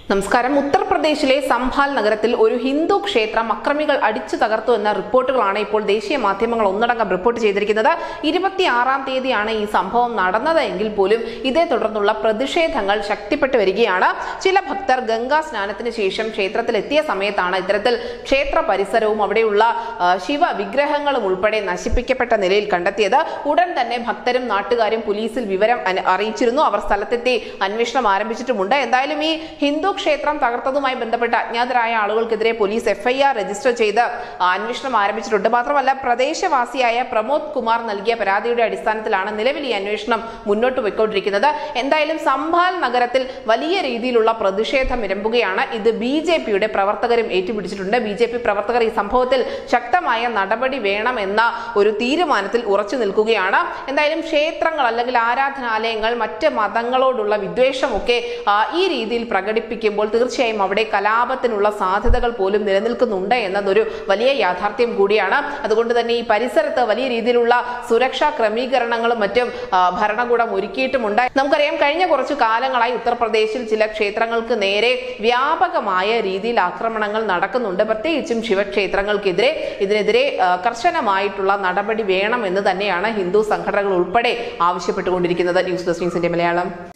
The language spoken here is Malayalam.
നമസ്കാരം ഉത്തർപ്രദേശിലെ സംഭാൽ നഗരത്തിൽ ഒരു ഹിന്ദു ക്ഷേത്രം അക്രമികൾ അടിച്ചു തകർത്തു എന്ന റിപ്പോർട്ടുകളാണ് ഇപ്പോൾ ദേശീയ മാധ്യമങ്ങൾ ഒന്നടങ്കം റിപ്പോർട്ട് ചെയ്തിരിക്കുന്നത് ഇരുപത്തിയാറാം തീയതിയാണ് ഈ സംഭവം നടന്നത് എങ്കിൽ പോലും ഇതേ തുടർന്നുള്ള പ്രതിഷേധങ്ങൾ ശക്തിപ്പെട്ടു വരികയാണ് ചില ഭക്തർ ഗംഗാ സ്നാനത്തിന് ശേഷം ക്ഷേത്രത്തിൽ എത്തിയ സമയത്താണ് ഇത്തരത്തിൽ ക്ഷേത്ര പരിസരവും അവിടെയുള്ള ആ, ശിവ വിഗ്രഹങ്ങളും ഉൾപ്പെടെ നശിപ്പിക്കപ്പെട്ട നിലയിൽ കണ്ടെത്തിയത് ഉടൻ തന്നെ ഭക്തരും നാട്ടുകാരും പോലീസിൽ വിവരം അന- അറിയിച്ചിരുന്നു അവർ സ്ഥലത്തെത്തി അന്വേഷണം ആരംഭിച്ചിട്ടുമുണ്ട് എന്തായാലും ഈ ഹിന്ദു ക്ഷേത്രം തകർത്തതുമായി ബന്ധപ്പെട്ട് അജ്ഞാതരായ ആളുകൾക്കെതിരെ പോലീസ് എഫ്ഐആർ രജിസ്റ്റർ ചെയ്ത് ആ, അന്വേഷണം ആരംഭിച്ചിട്ടുണ്ട് മാത്രമല്ല പ്രദേശവാസിയായ പ്രമോദ് കുമാർ നൽകിയ പരാതിയുടെ അടിസ്ഥാനത്തിലാണ് നിലവിൽ ഈ അന്വേഷണം മുന്നോട്ട് പോയിക്കൊണ്ടിരിക്കുന്നത് എന്തായാലും സംഭാൽ നഗരത്തിൽ വലിയ രീതിയിലുള്ള പ്രതിഷേധം ഇരമ്പുകയാണ് ഇത് ബി ജെ പിയുടെ പ്രവർത്തകരും ഏറ്റുപിടിച്ചിട്ടുണ്ട് ബി ജെ പി പ്രവർത്തകർ ഈ സംഭവത്തിൽ ശക്തമായ നടപടി വേണമെന്ന ഒരു തീരുമാനത്തിൽ ഉറച്ചു നിൽക്കുകയാണ് എന്തായാലും ക്ഷേത്രങ്ങൾ അല്ലെങ്കിൽ ആരാധനാലയങ്ങൾ മറ്റ് മതങ്ങളോടുള്ള വിദ്വേഷമൊക്കെ ആ, ഈ രീതിയിൽ പ്രകടിപ്പിക്കുമ്പോൾ തീർച്ചയായും അവിടെ കലാപത്തിനുള്ള സാധ്യതകൾ പോലും നിലനിൽക്കുന്നുണ്ട് എന്നതൊരു വലിയ യാഥാർത്ഥ്യം കൂടിയാണ് അതുകൊണ്ട് തന്നെ ഈ പരിസരത്ത് വലിയ രീതിയിലുള്ള സുരക്ഷാ ക്രമീകരണങ്ങളും മറ്റും ആ, ഭരണകൂടം ഒരുക്കിയിട്ടുമുണ്ട് നമുക്കറിയാം കഴിഞ്ഞ കുറച്ചു കാലങ്ങളായി ഉത്തർപ്രദേശിൽ ചില ക്ഷേത്രങ്ങൾക്ക് നേരെ വ്യാപകമായ രീതിയിൽ ആക്രമണങ്ങൾ നടക്കുന്നുണ്ട് പ്രത്യേകിച്ചും ശിവക്ഷേത്രങ്ങൾക്കെതിരെ ഇതിനെതിരെ ആ, കർശനമായിട്ടുള്ള നടപടി വേണം എന്ന് തന്നെയാണ് ഹിന്ദു സംഘടനകൾ ഉൾപ്പെടെ ആവശ്യപ്പെട്ടുകൊണ്ടിരിക്കുന്നത് ന്യൂസ് ഡെസ്ക് ന്യൂസിന്റെ മലയാളം